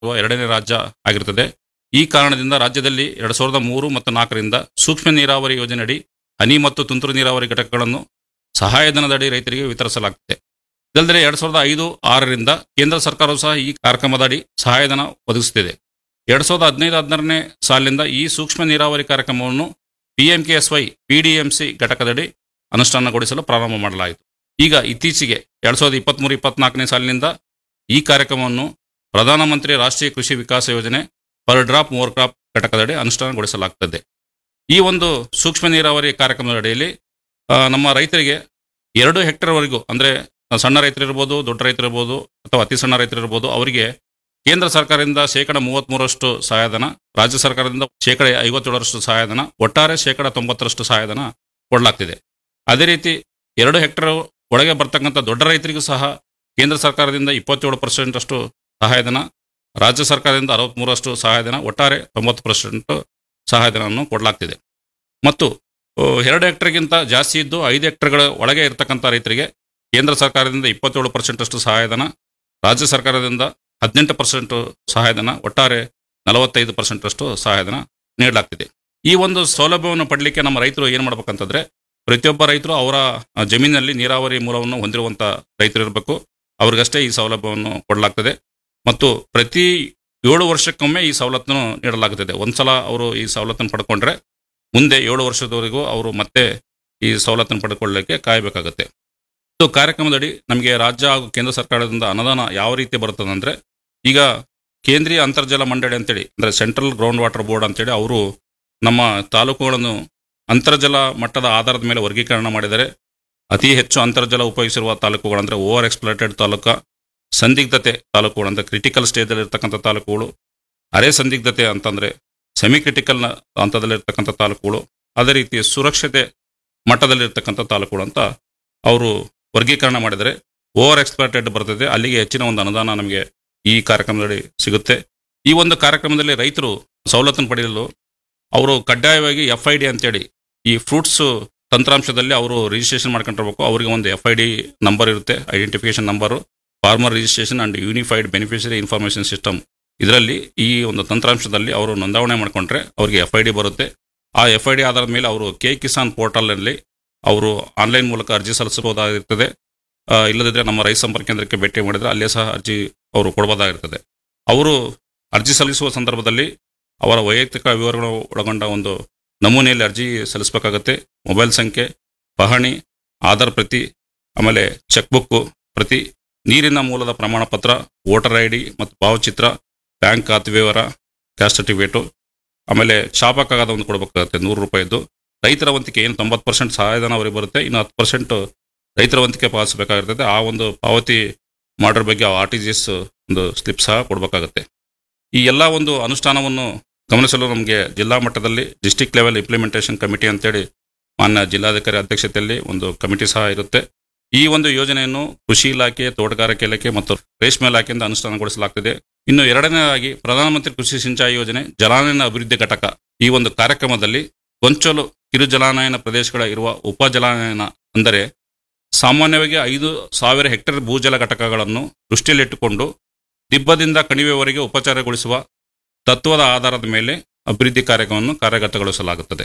ಅಥವಾ ಎರಡನೇ ರಾಜ್ಯ ಆಗಿರುತ್ತದೆ ಈ ಕಾರಣದಿಂದ ರಾಜ್ಯದಲ್ಲಿ ಎರಡ್ ಸಾವಿರದ ಮೂರು ಮತ್ತು ನಾಲ್ಕರಿಂದ ಸೂಕ್ಷ್ಮ ನೀರಾವರಿ ಯೋಜನೆಯಡಿ ಹನಿ ಮತ್ತು ತುಂತುರು ನೀರಾವರಿ ಘಟಕಗಳನ್ನು ಸಹಾಯಧನದಡಿ ರೈತರಿಗೆ ವಿತರಿಸಲಾಗುತ್ತದೆ ಇದಲ್ಲದೆ ಎರಡ್ ಸಾವಿರದ ಐದು ಆರರಿಂದ ಕೇಂದ್ರ ಸರ್ಕಾರವು ಸಹ ಈ ಕಾರ್ಯಕ್ರಮದಡಿ ಸಹಾಯಧನ ಒದಗಿಸುತ್ತಿದೆ ಎರಡ್ ಸಾವಿರದ ಹದಿನೈದು ಹದಿನಾರನೇ ಸಾಲಿನಿಂದ ಈ ಸೂಕ್ಷ್ಮ ನೀರಾವರಿ ಕಾರ್ಯಕ್ರಮವನ್ನು ಪಿಎಂಕೆಎಸ್ವೈ ಪಿಡಿಎಂಸಿ ಘಟಕದಡಿ ಅನುಷ್ಠಾನಗೊಳಿಸಲು ಪ್ರಾರಂಭ ಮಾಡಲಾಯಿತು ಈಗ ಇತ್ತೀಚೆಗೆ ಎರಡ್ ಸಾವಿರದ ಇಪ್ಪತ್ಮೂರು ಇಪ್ಪತ್ನಾಲ್ಕನೇ ಸಾಲಿನಿಂದ ಈ ಕಾರ್ಯಕ್ರಮವನ್ನು ಪ್ರಧಾನಮಂತ್ರಿ ರಾಷ್ಟ್ರೀಯ ಕೃಷಿ ವಿಕಾಸ ಯೋಜನೆ ಪರ್ ಡ್ರಾಪ್ ಮೋರ್ ಕ್ರಾಪ್ ಘಟಕದಡಿ ಅನುಷ್ಠಾನಗೊಳಿಸಲಾಗುತ್ತದೆ ಈ ಒಂದು ಸೂಕ್ಷ್ಮ ನೀರಾವರಿ ಕಾರ್ಯಕ್ರಮದ ಅಡಿಯಲ್ಲಿ ಆ, ನಮ್ಮ ರೈತರಿಗೆ ಎರಡು ಹೆಕ್ಟೇರ್ವರೆಗೂ ಅಂದರೆ ಸಣ್ಣ ರೈತರಿರ್ಬೋದು ದೊಡ್ಡ ರೈತರಿರ್ಬೋದು ಅಥವಾ ಅತಿ ಸಣ್ಣ ರೈತರಿರ್ಬೋದು ಅವರಿಗೆ ಕೇಂದ್ರ ಸರ್ಕಾರದಿಂದ ಶೇಕಡ ಮೂವತ್ತ್ಮೂರರಷ್ಟು ಸಹಾಯಧನ ರಾಜ್ಯ ಸರ್ಕಾರದಿಂದ ಶೇಕಡ ಐವತ್ತೇಳರಷ್ಟು ಸಹಾಯಧನ ಒಟ್ಟಾರೆ ಶೇಕಡ ತೊಂಬತ್ತರಷ್ಟು ಸಹಾಯಧನ ಕೊಡಲಾಗ್ತಿದೆ ಅದೇ ರೀತಿ ಎರಡು ಹೆಕ್ಟೇರ್ ಒಳಗೆ ಬರ್ತಕ್ಕಂಥ ದೊಡ್ಡ ರೈತರಿಗೂ ಸಹ ಕೇಂದ್ರ ಸರ್ಕಾರದಿಂದ ಇಪ್ಪತ್ತೇಳು ಪರ್ಸೆಂಟ್ ಅಷ್ಟು ಸಹಾಯಧನ ರಾಜ್ಯ ಸರ್ಕಾರದಿಂದ ಅರವತ್ಮೂರಷ್ಟು ಸಹಾಯಧನ ಒಟ್ಟಾರೆ ತೊಂಬತ್ತು ಪರ್ಸೆಂಟ್ ಸಹಾಯಧನವನ್ನು ಕೊಡಲಾಗ್ತಿದೆ ಮತ್ತು ಆ, ಎರಡು ಹೆಕ್ಟರ್ಗಿಂತ ಜಾಸ್ತಿ ಇದ್ದು ಐದು ಹೆಕ್ಟರ್ಗಳ ಒಳಗೆ ಇರತಕ್ಕಂಥ ರೈತರಿಗೆ ಕೇಂದ್ರ ಸರ್ಕಾರದಿಂದ ಇಪ್ಪತ್ತೇಳು ಪರ್ಸೆಂಟ್ ಅಷ್ಟು ಸಹಾಯಧನ ರಾಜ್ಯ ಸರ್ಕಾರದಿಂದ ಹದಿನೆಂಟು ಪರ್ಸೆಂಟ್ ಸಹಾಯಧನ ಒಟ್ಟಾರೆ ನಲವತ್ತೈದು ಪರ್ಸೆಂಟ್ ಅಷ್ಟು ಸಹಾಯಧನ ನೀಡಲಾಗ್ತಿದೆ ಈ ಒಂದು ಸೌಲಭ್ಯವನ್ನು ಪಡಲಿಕ್ಕೆ ನಮ್ಮ ರೈತರು ಏನು ಮಾಡ್ಬೇಕಂತಂದ್ರೆ ಪ್ರತಿಯೊಬ್ಬ ರೈತರು ಅವರ ಆ, ಜಮೀನಿನಲ್ಲಿ ನೀರಾವರಿ ಮೂಲವನ್ನು ಹೊಂದಿರುವಂಥ ರೈತರು ಇರಬೇಕು ಅವ್ರಿಗಷ್ಟೇ ಈ ಸೌಲಭ್ಯವನ್ನು ಕೊಡಲಾಗ್ತದೆ ಮತ್ತು ಪ್ರತಿ ಏಳು ವರ್ಷಕ್ಕೊಮ್ಮೆ ಈ ಸವಲತ್ತನ್ನು ನೀಡಲಾಗುತ್ತದೆ ಒಂದ್ಸಲ ಅವರು ಈ ಸವಲತ್ತನ್ನು ಪಡ್ಕೊಂಡ್ರೆ ಮುಂದೆ ಏಳು ವರ್ಷದವರೆಗೂ ಅವರು ಮತ್ತೆ ಈ ಸವಲತ್ತನ್ನು ಪಡ್ಕೊಳ್ಳಲಿಕ್ಕೆ ಕಾಯಬೇಕಾಗುತ್ತೆ ಇದು ಕಾರ್ಯಕ್ರಮದಡಿ ನಮಗೆ ರಾಜ್ಯ ಹಾಗೂ ಕೇಂದ್ರ ಸರ್ಕಾರದಿಂದ ಅನುದಾನ ಯಾವ ರೀತಿ ಬರುತ್ತದೆ ಅಂದ್ರೆ ಈಗ ಕೇಂದ್ರೀಯ ಅಂತರ್ಜಲ ಮಂಡಳಿ ಅಂತೇಳಿ ಅಂದ್ರೆ ಸೆಂಟ್ರಲ್ ಗ್ರೌಂಡ್ ವಾಟರ್ ಬೋರ್ಡ್ ಅಂತೇಳಿ ಅವರು ನಮ್ಮ ತಾಲೂಕುಗಳನ್ನು ಅಂತರ್ಜಲ ಮಟ್ಟದ ಆಧಾರದ ಮೇಲೆ ವರ್ಗೀಕರಣ ಮಾಡಿದರೆ ಅತಿ ಹೆಚ್ಚು ಅಂತರ್ಜಲ ಉಪಯೋಗಿಸಿರುವ ತಾಲೂಕುಗಳಂದ್ರೆ ಓವರ್ ಎಕ್ಸ್ಪ್ಲಾಟೆಡ್ ತಾಲೂಕು ಸಂದಿಗ್ಧತೆ ತಾಲೂಕುಗಳು ಅಂದ್ರೆ ಕ್ರಿಟಿಕಲ್ ಸ್ಟೇಜಲ್ಲಿ ಇರ್ತಕ್ಕಂಥ ತಾಲೂಕುಗಳು ಅರೆ ಸಂದಿಗ್ಧತೆ ಅಂತಂದ್ರೆ ಸೆಮಿ ಕ್ರಿಟಿಕಲ್ ಹಂತದಲ್ಲಿರ್ತಕ್ಕಂಥ ತಾಲೂಕುಗಳು ಅದೇ ರೀತಿ ಸುರಕ್ಷತೆ ಮಟ್ಟದಲ್ಲಿರ್ತಕ್ಕಂಥ ತಾಲೂಕುಗಳು ಅಂತ ಅವರು ವರ್ಗೀಕರಣ ಮಾಡಿದರೆ ಓವರ್ ಎಕ್ಸ್ಪ್ಲಾಟೆಡ್ ಬರ್ತದೆ ಅಲ್ಲಿಗೆ ಹೆಚ್ಚಿನ ಒಂದು ಅನುದಾನ ನಮಗೆ ಈ ಕಾರ್ಯಕ್ರಮದಲ್ಲಿ ಸಿಗುತ್ತೆ ಈ ಒಂದು ಕಾರ್ಯಕ್ರಮದಲ್ಲಿ ರೈತರು ಸವಲತ್ತನ್ನು ಪಡೆಯಲು ಅವರು ಕಡ್ಡಾಯವಾಗಿ ಎಫ್ ಐ ಡಿ ಅಂತೇಳಿ ಈ ಫ್ರೂಟ್ಸ್ ತಂತ್ರಾಂಶದಲ್ಲಿ ಅವರು ರಿಜಿಸ್ಟ್ರೇಷನ್ ಮಾಡ್ಕೊಂಡಿರ್ಬೇಕು ಅವರಿಗೆ ಒಂದು ಎಫ್ ಐ ಡಿ ನಂಬರ್ ಇರುತ್ತೆ identification number farmer registration and unified beneficiary information system ಇದರಲ್ಲಿ ಈ ಒಂದು ತಂತ್ರಾಂಶದಲ್ಲಿ ಅವರು ನೋಂದಾವಣೆ ಮಾಡ್ಕೊಂಡ್ರೆ ಅವರಿಗೆ ಎಫ್ ಐ ಡಿ ಬರುತ್ತೆ ಆ ಎಫ್ ಐ ಡಿ ಆಧಾರದ ಮೇಲೆ ಅವರು ಕೆ ಕಿಸಾನ್ ಪೋರ್ಟಲ್ನಲ್ಲಿ ಅವರು ಆನ್ಲೈನ್ ಮೂಲಕ ಅರ್ಜಿ ಸಲ್ಲಿಸಬಹುದಾಗಿರ್ತದೆ ಆ, ಇಲ್ಲದಿದ್ದರೆ ನಮ್ಮ ರೈತ ಸಂಪರ್ಕ ಕೇಂದ್ರಕ್ಕೆ ಭೇಟಿ ಮಾಡಿದರೆ ಅಲ್ಲೇ ಸಹ ಅರ್ಜಿ ಅವರು ಕೊಡಬಹುದಾಗಿರ್ತದೆ ಅವರು ಅರ್ಜಿ ಸಲ್ಲಿಸುವ ಸಂದರ್ಭದಲ್ಲಿ ಅವರ ವೈಯಕ್ತಿಕ ವಿವರಗಳು ಒಳಗೊಂಡ ಒಂದು ನಮೂನೆಯಲ್ಲಿ ಅರ್ಜಿ ಸಲ್ಲಿಸಬೇಕಾಗತ್ತೆ ಮೊಬೈಲ್ ಸಂಖ್ಯೆ ಪಹಣಿ ಆಧಾರ್ ಪ್ರತಿ ಆಮೇಲೆ ಚೆಕ್ ಬುಕ್ ಪ್ರತಿ ನೀರಿನ ಮೂಲದ ಪ್ರಮಾಣ ಪತ್ರ ವೋಟರ್ ಐ ಡಿ ಮತ್ತು ಭಾವಚಿತ್ರ ಬ್ಯಾಂಕ್ ಖಾತೆ ವಿವರ ಕ್ಯಾಸ್ಟ್ ಸರ್ಟಿಫಿಕೇಟು ಆಮೇಲೆ ಶಾಪ ಕಾಗದ ಒಂದು ಕೊಡಬೇಕಾಗುತ್ತೆ ನೂರು ರೂಪಾಯಿದ್ದು ರೈತರ ವಂತಿಕೆ ಏನು ತೊಂಬತ್ತು ಪರ್ಸೆಂಟ್ ಸಹಾಯಧನ ಅವರಿಗೆ ಬರುತ್ತೆ ಇನ್ನು ಹತ್ತು ಪರ್ಸೆಂಟ್ ರೈತರ ವಂತಿಕೆ ಪಾಲಿಸಬೇಕಾಗಿರ್ತದೆ ಆ ಒಂದು ಪಾವತಿ ಮಾಡೋದ್ರ ಬಗ್ಗೆ ಆರ್ ಟಿ ಜಿ ಎಸ್ ಒಂದು ಸ್ಲಿಪ್ ಸಹ ಕೊಡಬೇಕಾಗುತ್ತೆ ಈ ಎಲ್ಲ ಒಂದು ಅನುಷ್ಠಾನವನ್ನು ಗಮನಿಸಲು ನಮಗೆ ಜಿಲ್ಲಾ ಮಟ್ಟದಲ್ಲಿ ಡಿಸ್ಟಿಕ್ ಲೆವೆಲ್ ಇಂಪ್ಲಿಮೆಂಟೇಷನ್ ಕಮಿಟಿ ಅಂತೇಳಿ ಮಾನ್ಯ ಜಿಲ್ಲಾಧಿಕಾರಿ ಅಧ್ಯಕ್ಷತೆಯಲ್ಲಿ ಒಂದು ಕಮಿಟಿ ಸಹ ಇರುತ್ತೆ ಈ ಒಂದು ಯೋಜನೆಯನ್ನು ಕೃಷಿ ಇಲಾಖೆ ತೋಟಗಾರಿಕೆ ಇಲಾಖೆ ಮತ್ತು ರೇಷ್ಮೆ ಇಲಾಖೆಯಿಂದ ಅನುಷ್ಠಾನಗೊಳಿಸಲಾಗ್ತಿದೆ ಇನ್ನು ಎರಡನೇದಾಗಿ ಪ್ರಧಾನಮಂತ್ರಿ ಕೃಷಿ ಸಿಂಚಾಯಿ ಯೋಜನೆ ಜಲಾನಯನ ಅಭಿವೃದ್ಧಿ ಘಟಕ ಈ ಒಂದು ಕಾರ್ಯಕ್ರಮದಲ್ಲಿ ಗೊಂಚಲು ಕಿರು ಜಲಾನಯನ ಪ್ರದೇಶಗಳ ಇರುವ ಉಪ ಜಲಾನಯನ ಅಂದರೆ ಸಾಮಾನ್ಯವಾಗಿ ಐದು ಸಾವಿರ ಹೆಕ್ಟೇರ್ ಭೂಜಲ ಘಟಕಗಳನ್ನು ದೃಷ್ಟಿಯಲ್ಲಿಟ್ಟುಕೊಂಡು ದಿಬ್ಬದಿಂದ ಕಣಿವೆವರೆಗೆ ಉಪಚಾರಗೊಳಿಸುವ ತತ್ವದ ಆಧಾರದ ಮೇಲೆ ಅಭಿವೃದ್ಧಿ ಕಾರ್ಯಕ್ರಮವನ್ನು ಕಾರ್ಯಗತಗೊಳಿಸಲಾಗುತ್ತದೆ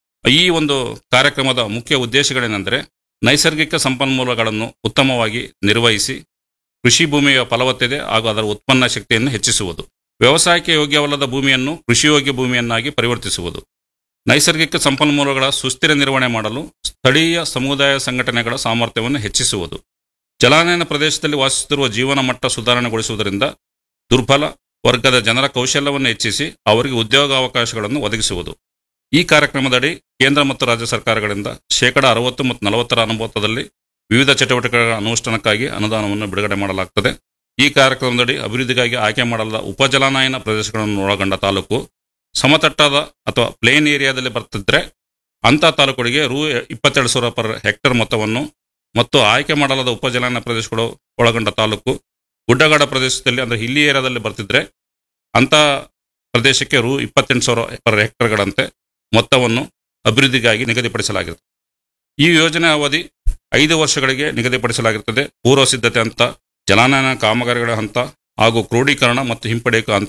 ಈ ಒಂದು ಕಾರ್ಯಕ್ರಮದ ಮುಖ್ಯ ಉದ್ದೇಶಗಳೇನೆಂದರೆ ನೈಸರ್ಗಿಕ ಸಂಪನ್ಮೂಲಗಳನ್ನು ಉತ್ತಮವಾಗಿ ನಿರ್ವಹಿಸಿ ಕೃಷಿ ಭೂಮಿಯ ಫಲವತ್ತತೆ ಹಾಗೂ ಅದರ ಉತ್ಪನ್ನ ಶಕ್ತಿಯನ್ನು ಹೆಚ್ಚಿಸುವುದು ವ್ಯವಸಾಯಕ್ಕೆ ಯೋಗ್ಯವಲ್ಲದ ಭೂಮಿಯನ್ನು ಕೃಷಿಯೋಗ್ಯ ಭೂಮಿಯನ್ನಾಗಿ ಪರಿವರ್ತಿಸುವುದು ನೈಸರ್ಗಿಕ ಸಂಪನ್ಮೂಲಗಳ ಸುಸ್ಥಿರ ನಿರ್ವಹಣೆ ಮಾಡಲು ಸ್ಥಳೀಯ ಸಮುದಾಯ ಸಂಘಟನೆಗಳ ಸಾಮರ್ಥ್ಯವನ್ನು ಹೆಚ್ಚಿಸುವುದು ಜಲಾನಯನ ಪ್ರದೇಶದಲ್ಲಿ ವಾಸಿಸುತ್ತಿರುವ ಜೀವನ ಮಟ್ಟ ಸುಧಾರಣೆಗೊಳಿಸುವುದರಿಂದ ದುರ್ಬಲ ವರ್ಗದ ಜನರ ಕೌಶಲ್ಯವನ್ನು ಹೆಚ್ಚಿಸಿ ಅವರಿಗೆ ಉದ್ಯೋಗಾವಕಾಶಗಳನ್ನು ಒದಗಿಸುವುದು ಈ ಕಾರ್ಯಕ್ರಮದಡಿ ಕೇಂದ್ರ ಮತ್ತು ರಾಜ್ಯ ಸರ್ಕಾರಗಳಿಂದ ಶೇಕಡ ಅರವತ್ತು ಮತ್ತು ನಲವತ್ತರ ಅನುಪಾತದಲ್ಲಿ ವಿವಿಧ ಚಟುವಟಿಕೆಗಳ ಅನುಷ್ಠಾನಕ್ಕಾಗಿ ಅನುದಾನವನ್ನು ಬಿಡುಗಡೆ ಮಾಡಲಾಗುತ್ತದೆ ಈ ಕಾರ್ಯಕ್ರಮದಡಿ ಅಭಿವೃದ್ಧಿಗಾಗಿ ಆಯ್ಕೆ ಮಾಡಲಾದ ಉಪಜಲಾನಯನ ಪ್ರದೇಶಗಳನ್ನು ಒಳಗೊಂಡ ತಾಲೂಕು ಸಮತಟ್ಟಾದ ಅಥವಾ ಪ್ಲೇನ್ ಏರಿಯಾದಲ್ಲಿ ಬರ್ತಿದ್ರೆ ಅಂಥ ತಾಲೂಕುಗಳಿಗೆ ರು ಇಪ್ಪತ್ತೆರಡು ಸಾವಿರ ಪರ್ ಹೆಕ್ಟೇರ್ ಮೊತ್ತವನ್ನು ಮತ್ತು ಆಯ್ಕೆ ಮಾಡಲಾದ ಉಪಜಲಾನಯನ ಪ್ರದೇಶಗಳು ಒಳಗೊಂಡ ತಾಲೂಕು ಗುಡ್ಡಗಾಡ ಪ್ರದೇಶದಲ್ಲಿ ಅಂದರೆ ಹಿಲ್ಲಿ ಏರಿಯಾದಲ್ಲಿ ಬರ್ತಿದ್ರೆ ಅಂಥ ಪ್ರದೇಶಕ್ಕೆ ರು ಇಪ್ಪತ್ತೆಂಟು ಸಾವಿರ ಪರ್ ಹೆಕ್ಟೇರ್ಗಳಂತೆ ಮೊತ್ತವನ್ನು ಅಭಿವೃದ್ಧಿಗಾಗಿ ನಿಗದಿಪಡಿಸಲಾಗಿರುತ್ತದೆ ಈ ಯೋಜನೆ ಅವಧಿ ಐದು ವರ್ಷಗಳಿಗೆ ನಿಗದಿಪಡಿಸಲಾಗಿರುತ್ತದೆ ಪೂರ್ವ ಸಿದ್ಧತೆ ಹಂತ ಜಲಾನಯನ ಕಾಮಗಾರಿಗಳ ಹಂತ ಹಾಗೂ ಕ್ರೋಢೀಕರಣ ಮತ್ತು ಹಿಂಪಡೆಯುವ